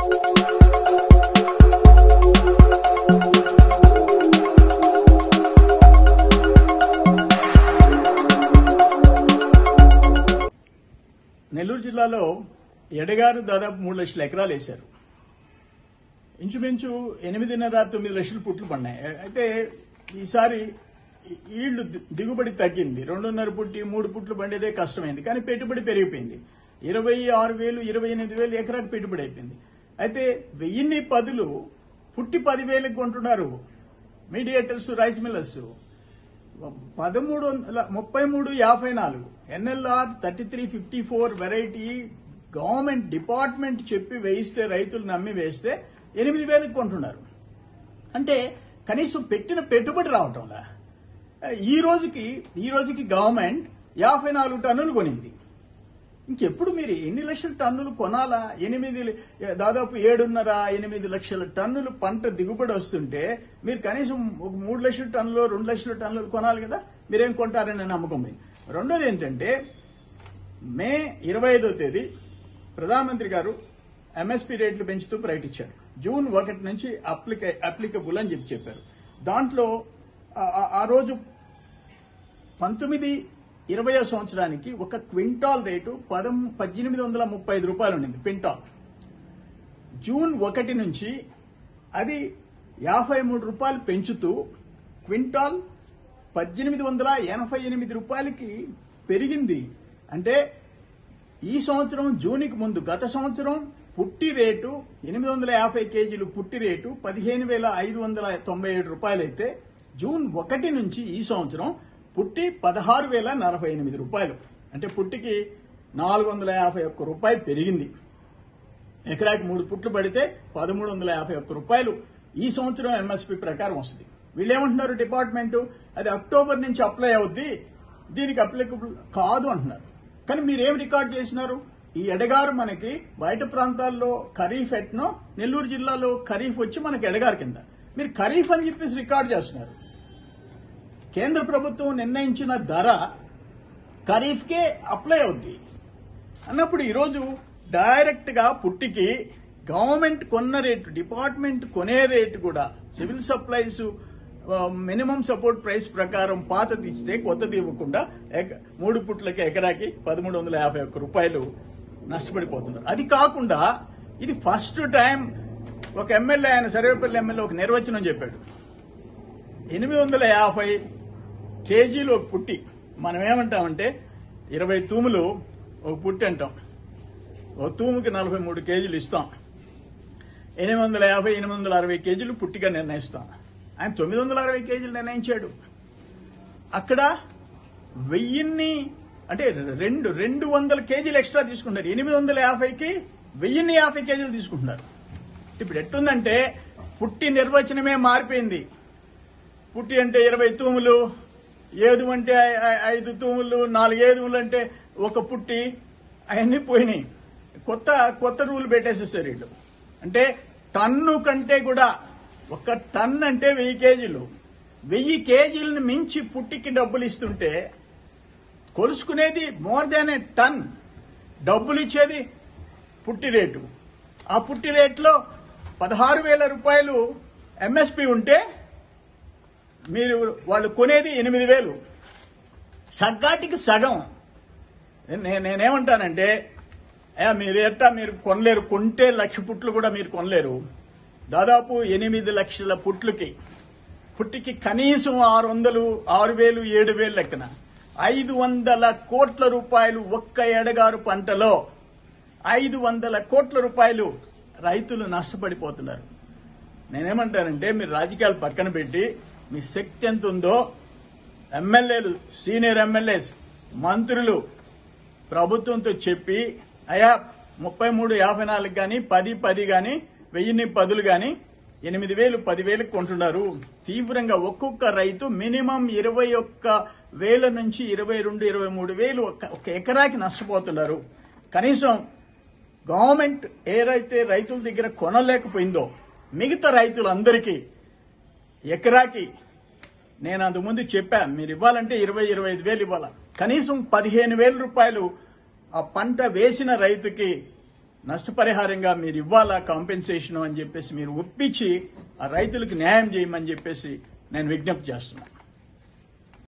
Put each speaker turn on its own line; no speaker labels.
నెల్లూరు జిల్లాలో ఎడగారు దాదాపు మూడు లక్షల ఎకరాలు వేశారు ఇంచుమించు ఎనిమిదిన్నర తొమ్మిది లక్షల పుట్లు పడినాయి అయితే ఈసారి ఈ- ఈళ్లు ది- దిగుబడి తగ్గింది రెండున్నర పుట్టి మూడు పుట్లు పండేదే కష్టమైంది కానీ పెట్టుబడి పెరిగిపోయింది ఇరవై ఆరు వేలు ఇరవై ఎనిమిది వేలు ఎకరాకు పెట్టుబడి అయిపోయింది అయితే వెయ్యిన్ని పదులు పుట్టి పదివేలకు కొంటున్నారు మీడియేటర్స్ రైస్ మిల్లర్స్ పదమూడు వందల ముప్పై మూడు యాభై నాలుగు NLR thirty three fifty four variety government department చెప్పి వేయిస్తే రైతులు నమ్మి వేస్తే ఎనిమిది వేలకు కొంటున్నారు అంటే కనీసం పెట్టిన పెట్టుబడి రావటంలా ఈ రోజుకి ఈ రోజుకి గవర్నమెంట్ యాభై నాలుగు టన్నులు కొనింది ఇంకెప్పుడు మీరు ఎన్ని లక్షల టన్నులు కొనాలా ఎనిమిది దాదాపు ఏడున్నర ఎనిమిది లక్షల టన్నులు పంట దిగుబడి వస్తుంటే మీరు కనీసం ఒక మూడు లక్షల టన్నులు రెండు లక్షల టన్నులు కొనాలి కదా మీరేం కొంటారనే నమ్మకం పోయింది రెండోది ఏంటంటే మే ఇరవై ఐదో తేదీ ప్రధానమంత్రి గారు ఎంఎస్పీ రేట్లు పెంచుతూ ప్రకటించారు జూన్ ఒకటి నుంచి అప్లిక అప్లికబుల్ అని చెప్పి చెప్పారు దాంట్లో ఆ- ఆ- ఆ రోజు పంతొమ్మిది ఇరవై సంవత్సరానికి ఒక క్వింటాల్ రేటు పదం పద్దెనిమిది వందల ముప్పై ఐదు రూపాయలు ఉండింది క్వింటాల్ జూన్ ఒకటి నుంచి అది యాభై మూడు రూపాయలు పెంచుతూ క్వింటాల్ పద్దెనిమిది వందల ఎనభై ఎనిమిది రూపాయలకి పెరిగింది అంటే ఈ సంవత్సరం జూన్కి ముందు గత సంవత్సరం పుట్టి రేటు ఎనిమిది వందల యాభై కేజీలు పుట్టి రేటు పదిహేను వేల ఐదు వందల తొంభై ఏడు రూపాయలైతే జూన్ ఒకటి నుంచి ఈ సంవత్సరం పుట్టి పదహారు వేల నలభై ఎనిమిది రూపాయలు అంటే పుట్టికి నాలుగు వందల యాభై ఒక్క రూపాయి పెరిగింది ఎకరాకి మూడు పుట్లు పడితే పదమూడు వందల యాభై ఒక్క రూపాయలు ఈ సంవత్సరం ఎంఎస్పీ ప్రకారం వస్తుంది వీళ్ళు ఏమంటున్నారు డిపార్ట్మెంట్ అది అక్టోబర్ నుంచి అప్లై అవుద్ది దీనికి అప్లికబుల్ కాదు అంటున్నారు కానీ మీరేం రికార్డ్ చేసినారు ఈ ఎడగారు మనకి బయట ప్రాంతాల్లో ఖరీఫ్ ఎట్నో నెల్లూరు జిల్లాలో ఖరీఫ్ వచ్చి మనకి ఎడగారు కింద మీరు ఖరీఫ్ అని చెప్పేసి రికార్డ్ చేస్తున్నారు కేంద్ర ప్రభుత్వం నిర్ణయించిన ధర ఖరీఫ్కే అప్లై అవుద్ది అన్నప్పుడు ఈరోజు డైరెక్ట్ గా పుట్టికి గవర్నమెంట్ కొన్న రేటు డిపార్ట్మెంట్ కొనే రేటు కూడా civil supplies minimum support price ప్రకారం పాతది ఇస్తే కొత్తది ఇవ్వకుండా ఎక- మూడు పుట్లకి ఎకరాకి పదమూడు వందల యాభై ఒక్క రూపాయలు నష్టపడిపోతున్నారు అది కాకుండా ఇది ఫస్ట్ టైం ఒక ఎమ్మెల్యే ఆయన సర్వేపల్లి ఎమ్మెల్యే ఒక నిర్వచనం చెప్పాడు ఎనిమిది వందల యాభై కేజీలు ఒక పుట్టి మనం ఏమంటామంటే ఇరవై తూములు ఒక పుట్టి అంటాం ఒక తూముకి నలభై మూడు కేజీలు ఇస్తాం ఎనిమిది వందల యాభై ఎనిమిది వందల అరవై కేజీలు పుట్టిగా నిర్ణయిస్తాం ఆయన తొమ్మిది వందల అరవై కేజీలు నిర్ణయించాడు అక్కడ వెయ్యిన్ని అంటే రెండు రెండు వందల కేజీలు ఎక్స్ట్రా తీసుకుంటారు ఎనిమిది వందల యాభైకి వెయ్యిన్ని యాభై కేజీలు తీసుకుంటున్నారు ఇప్పుడు ఎట్టుందంటే పుట్టి నిర్వచనమే మారిపోయింది పుట్టి అంటే ఇరవై తూములు ఏదు అంటే ఐ- ఐ- ఐదు తూములు నాలుగు ఏదుములు అంటే ఒక పుట్టి అవన్నీ పోయినాయి కొత్త కొత్త రూల్ పెట్టేసేసారు వీళ్ళు అంటే టన్ను కంటే కూడా ఒక టన్ అంటే వెయ్యి కేజీలు వెయ్యి కేజీలను మించి పుట్టికి డబ్బులు ఇస్తుంటే కొలుసుకునేది మోర్ దాన్ ఏ టన్ డబ్బులు ఇచ్చేది పుట్టి రేటు ఆ పుట్టి రేట్లో పదహారు వేల రూపాయలు ఎంఎస్పి ఉంటే మీరు వాళ్ళు కొనేది ఎనిమిది వేలు సగ్గాటికి సగం నే- నేనేమంటానంటే ఏ, మీరు ఎట్టా మీరు కొనలేరు కొంటే లక్ష పుట్లు కూడా మీరు కొనలేరు దాదాపు ఎనిమిది లక్షల పుట్లకి పుట్టికి కనీసం ఆరు వందలు ఆరు వేలు ఏడు వేలు లెక్కన ఐదు వందల కోట్ల రూపాయలు ఒక్క ఎడగారు పంటలో ఐదు వందల కోట్ల రూపాయలు రైతులు నష్టపడిపోతున్నారు నేనేమంటానంటే మీరు రాజకీయాలు పక్కన పెట్టి మీ శక్తి ఎంత ఉందో ఎమ్మెల్యేలు సీనియర్ ఎమ్మెల్యేస్ మంత్రులు ప్రభుత్వంతో చెప్పి అయా ముప్పై మూడు యాభై నాలుగు కానీ పది పది కానీ వెయ్యిన్ని పదులు కానీ ఎనిమిది వేలు పదివేలకు కొంటున్నారు తీవ్రంగా ఒక్కొక్క రైతు మినిమం ఇరవై ఒక్క వేల నుంచి ఇరవై రెండు ఇరవై మూడు వేలు ఒక- ఒక ఎకరాకి నష్టపోతున్నారు కనీసం గవర్నమెంట్ ఏదైతే రైతుల దగ్గర కొనలేకపోయిందో మిగతా రైతులందరికీ ఎకరాకి నేను అంతకుముందు చెప్పా మీరు ఇవ్వాలంటే ఇరవై ఇరవై ఐదు వేలు ఇవ్వాలా కనీసం పదిహేను వేల రూపాయలు ఆ పంట వేసిన రైతుకి నష్టపరిహారంగా మీరు ఇవ్వాలా కాంపెన్సేషన్ అని చెప్పేసి మీరు ఒప్పించి ఆ రైతులకు న్యాయం చేయమని చెప్పేసి నేను విజ్ఞప్తి చేస్తున్నాను